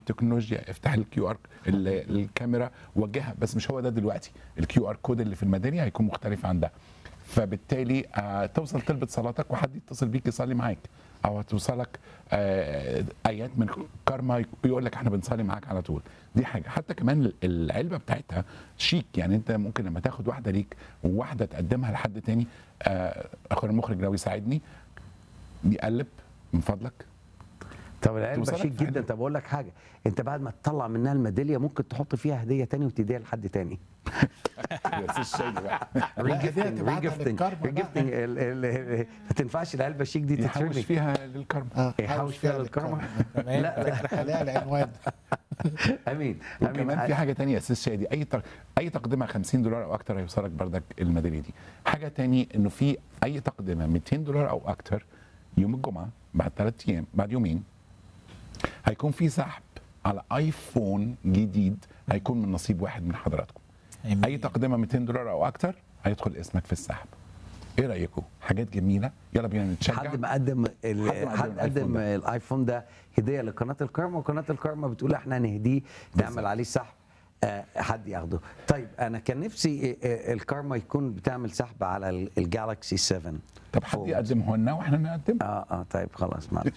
تكنولوجيا افتح الكيو ار الكاميرا وجهها بس مش هو ده دلوقتي الكيو ار كود اللي في الميداليه هيكون مختلف عن ده فبالتالي آه توصل تلبس صلاتك وحد يتصل بيك يصلي معاك او هتوصلك آه ايات من كارما يقول لك احنا بنصلي معاك على طول دي حاجه حتى كمان العلبه بتاعتها شيك يعني انت ممكن لما تاخد واحده ليك وواحده تقدمها لحد تاني آه اخويا المخرج لو يساعدني يقلب من فضلك طب العلبه توصلك شيك في جدا علبة. طب اقول لك حاجه انت بعد ما تطلع منها الميداليه ممكن تحط فيها هديه تاني وتديها لحد تاني يا أستاذ شايلي بقى هدية تبعتها للكارما بقى. ريجفتنج ما تنفعش العلبه شيك دي يحوش تترمي فيها للكرم اه يحوش فيها للكارما تمام لا لا خليها العنوان امين وكمان في حاجه تانية يا استاذ شادي اي تق... اي تقدمه 50 دولار او اكتر هيوصلك بردك الميداليه دي حاجه تاني انه في اي تقدمه 200 دولار او اكتر يوم الجمعه بعد ثلاث ايام بعد يومين هيكون في سحب على ايفون جديد هيكون من نصيب واحد من حضراتكم آمين. اي تقدمه 200 دولار او اكتر هيدخل اسمك في السحب ايه رايكم حاجات جميله يلا بينا نتشجع حد ما قدم ال- حد ما قدم حد الآيفون قدم ده. الايفون ده هديه لقناه الكارما وقناه الكارما بتقول احنا هنهديه نعمل عليه سحب آه، حد ياخده طيب انا كان نفسي آه، آه، الكارما يكون بتعمل سحب على ال- الجالكسي 7 طب حد فولد. يقدمه لنا واحنا نقدمه اه اه طيب خلاص معلش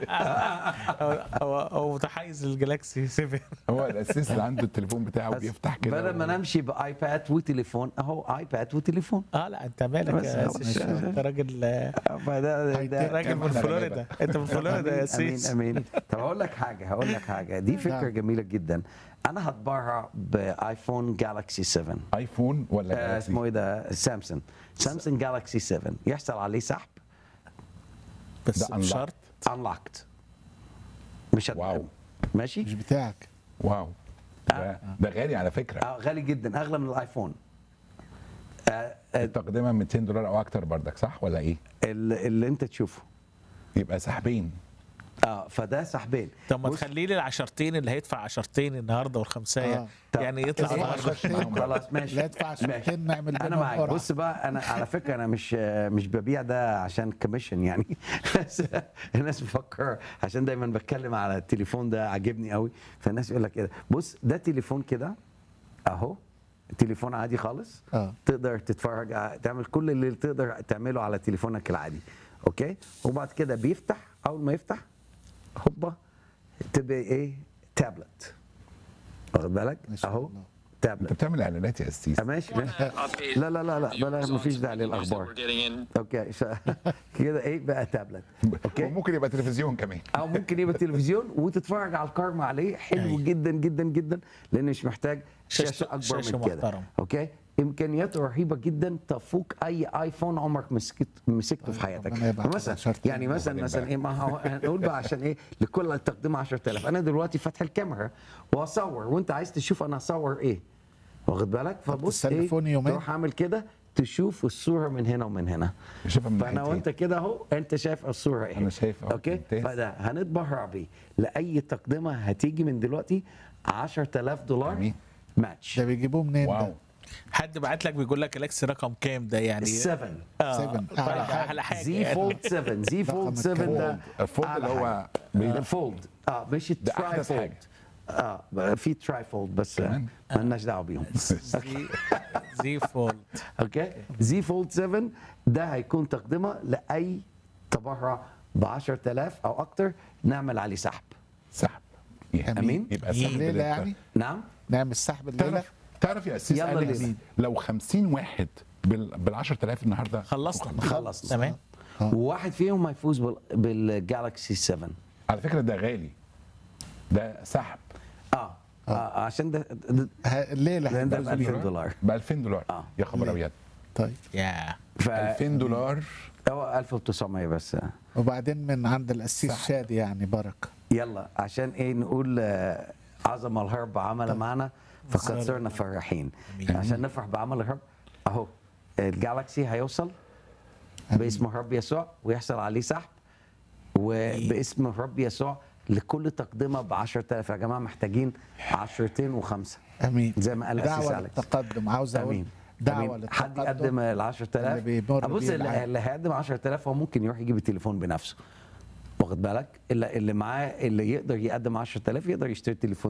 هو هو هو متحيز للجلاكسي 7 هو الاسيس اللي عنده التليفون بتاعه بس بيفتح كده بدل ما و- نمشي بايباد وتليفون اهو ايباد وتليفون اه لا انت مالك بس يا هو- سيس انت راجل فده ده راجل من كمان فلوريدا انت من فلوريدا يا امين سيس امين طب هقول لك حاجه هقول لك حاجه دي فكره نعم. جميله جدا انا هتبرع بايفون جالكسي 7 ايفون ولا آه، جالاكسي؟ اسمه ايه ده سامسونج سامسونج جالكسي 7 يحصل عليه سحب بس ده بشرط انلوكت مش هت- واو. ماشي مش بتاعك واو ده, ده غالي على فكره آه غالي جدا اغلى من الايفون آه آه، التقدمه 200 دولار او اكتر بردك صح ولا ايه؟ ال- اللي انت تشوفه يبقى سحبين اه فده سحبين طب ما بص، تخلي لي العشرتين اللي هيدفع عشرتين النهارده والخمسيه آه. طب يعني يطلع إيه؟ النهارده عشرتين. خلاص ماشي لا ادفع ماشي. عشرتين نعمل انا بينهم معاك قرعة. بص بقى انا على فكره انا مش مش ببيع ده عشان كوميشن يعني بس الناس بتفكر عشان دايما بتكلم على التليفون ده عاجبني قوي فالناس يقول لك كده بص ده تليفون كده اهو تليفون عادي خالص اه تقدر تتفرج ع- تعمل كل اللي تقدر تعمله على تليفونك العادي اوكي وبعد كده بيفتح اول ما يفتح هوبا تبقى ايه تابلت واخد بالك ما شاء اهو الله. انت تابلت بتعمل اعلانات يا اسيس آه، ماشي ماشي. لا لا لا لا بلا مفيش داعي للاخبار اوكي ش- كده ايه بقى تابلت اوكي وممكن يبقى تلفزيون كمان او ممكن يبقى تلفزيون وتتفرج على الكارما عليه حلو أيوة. جدا جدا جدا لان مش محتاج شاشه شاشة- اكبر شاشة من كده محترمة. اوكي امكانياته رهيبه جدا تفوق اي ايفون عمرك مسكت مسكته في حياتك ربنا يبعت مثلا شرط. يعني مثلا وبعدين مثلا بقى. ايه ما هو هنقول بقى عشان ايه لكل تقديم 10000 انا دلوقتي فاتح الكاميرا واصور وانت عايز تشوف انا اصور ايه واخد بالك فبص ايه تستلفوني يومين. تروح اعمل كده تشوف الصوره من هنا ومن هنا شوفها من فانا ناحيتين. وانت كده اهو انت شايف الصوره ايه أنا شايف أهو، اوكي ممتاز. فده هنتبرع بيه لاي تقدمه هتيجي من دلوقتي 10000 دولار جميل. ماتش ده بيجيبوه منين واو ده؟ حد بعت لك بيقول لك جلاكسي رقم كام ده يعني 7 اه 7. طيب أعلى حاجة. على حاجه زي يعني. فولد 7 زي فولد 7 ده الفولد أعلى اللي هو حاجة. بي- الفولد اه مش ده التراي أحدث فولد حاجة. اه بقى في تراي فولد بس كمان؟ مالناش دعوه بيهم زي زي فولد اوكي زي فولد 7 ده هيكون تقدمه لاي تبرع ب 10000 او اكتر نعمل عليه سحب سحب يا أمين. يبقى سحب الليله للت- يعني نعم نعمل سحب الليله تعرف تعرف يا اسيس يلا أليكس الليلة. لو 50 واحد بال بال 10000 النهارده خلصنا خلص تمام وواحد فيهم هيفوز بال- بالجالكسي 7 على فكره ده غالي ده سحب اه, آه. عشان ده, ده ه- الليله لان ده ب هيفوزوا بيها. 2000 دولار ب 2000 دولار آه. يا خبر ابيض طيب يا ف 2000 دولار هو 1900 بس وبعدين من عند القسيس شادي يعني بركه يلا عشان ايه نقول آه، عظم الهرب عمل معنا فقد صرنا فرحين أمين. عشان نفرح بعمل الهرب اهو الجالكسي هيوصل باسم الرب يسوع ويحصل عليه سحب وباسم الرب يسوع لكل تقدمه ب 10000 يا جماعه محتاجين عشرتين وخمسه امين زي ما قال الأسيس دعوه أليكس. للتقدم عاوز اقول امين دعوه أمين. حد يقدم للتقدم ال 10000 اللي بيمر بص بيه اللي, العالم. اللي هيقدم 10000 هو ممكن يروح يجيب التليفون بنفسه واخد بالك اللي اللي معاه اللي يقدر يقدم 10000 يقدر يشتري تليفون